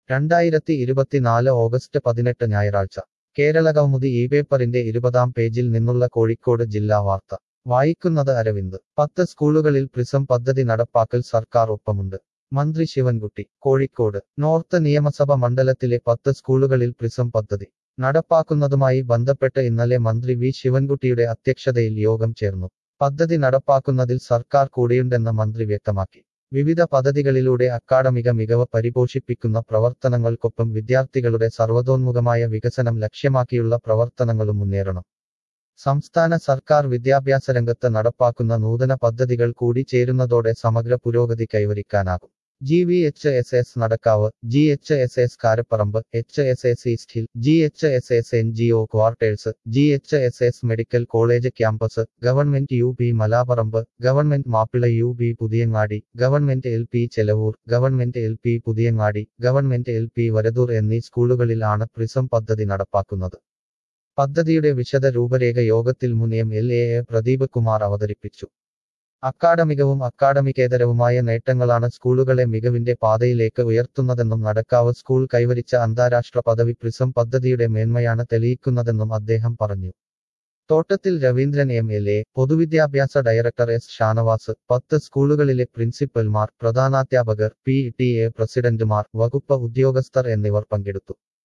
രണ്ടായിരത്തി ഇരുപത്തിനാല് ഓഗസ്റ്റ് പതിനെട്ട് ഞായറാഴ്ച കേരളകൗമുദി ഈ പേപ്പറിന്റെ ഇരുപതാം പേജിൽ നിന്നുള്ള കോഴിക്കോട് ജില്ലാ വാർത്ത വായിക്കുന്നത് അരവിന്ദ് പത്ത് സ്കൂളുകളിൽ പ്രിസം പദ്ധതി നടപ്പാക്കൽ സർക്കാർ ഒപ്പമുണ്ട് മന്ത്രി ശിവൻകുട്ടി കോഴിക്കോട് നോർത്ത് നിയമസഭ മണ്ഡലത്തിലെ പത്ത് സ്കൂളുകളിൽ പ്രിസം പദ്ധതി നടപ്പാക്കുന്നതുമായി ബന്ധപ്പെട്ട് ഇന്നലെ മന്ത്രി വി ശിവൻകുട്ടിയുടെ അധ്യക്ഷതയിൽ യോഗം ചേർന്നു പദ്ധതി നടപ്പാക്കുന്നതിൽ സർക്കാർ കൂടെയുണ്ടെന്ന് മന്ത്രി വ്യക്തമാക്കി വിവിധ പദ്ധതികളിലൂടെ അക്കാഡമിക മികവ് പരിപോഷിപ്പിക്കുന്ന പ്രവർത്തനങ്ങൾക്കൊപ്പം വിദ്യാർത്ഥികളുടെ സർവ്വതോന്മുഖമായ വികസനം ലക്ഷ്യമാക്കിയുള്ള പ്രവർത്തനങ്ങളും മുന്നേറണം സംസ്ഥാന സർക്കാർ വിദ്യാഭ്യാസ രംഗത്ത് നടപ്പാക്കുന്ന നൂതന പദ്ധതികൾ കൂടി ചേരുന്നതോടെ സമഗ്ര പുരോഗതി കൈവരിക്കാനാകും G V H S S Nadakkavu G H S S Karaparamba H S S east hill G H S S N G O quarters G H S S medical college campus government U P Malaparamba government Mappila U P Puthiyangadi government L P Chelavoor government L P Puthiyangadi government L P Varadoor എന്നീ സ്കൂളുകളിലാണ് prism പദ്ധതി നടപ്പാക്കുന്നത് പദ്ധതിയുടെ വിശദ രൂപരേഖ യോഗത്തിൽ മുൻ M L A A Pradeep Kumar അവതരിപ്പിച്ചു അക്കാഡമികവും അക്കാഡമികേതരവുമായ നേട്ടങ്ങളാണ് സ്കൂളുകളെ മികവിന്റെ പാതയിലേക്ക് ഉയർത്തുന്നതെന്നും നടക്കാവ് സ്കൂൾ കൈവരിച്ച അന്താരാഷ്ട്ര പദവി പ്രിസം പദ്ധതിയുടെ മേന്മയാണ് തെളിയിക്കുന്നതെന്നും അദ്ദേഹം പറഞ്ഞു Thottathil Raveendran M L A പൊതുവിദ്യാഭ്യാസ ഡയറക്ടർ എസ് ഷാനവാസ് പത്ത് സ്കൂളുകളിലെ പ്രിൻസിപ്പൽമാർ പ്രധാനാധ്യാപകർ പി ടി എ പ്രസിഡന്റുമാർ വകുപ്പ് ഉദ്യോഗസ്ഥർ എന്നിവർ പങ്കെടുത്തു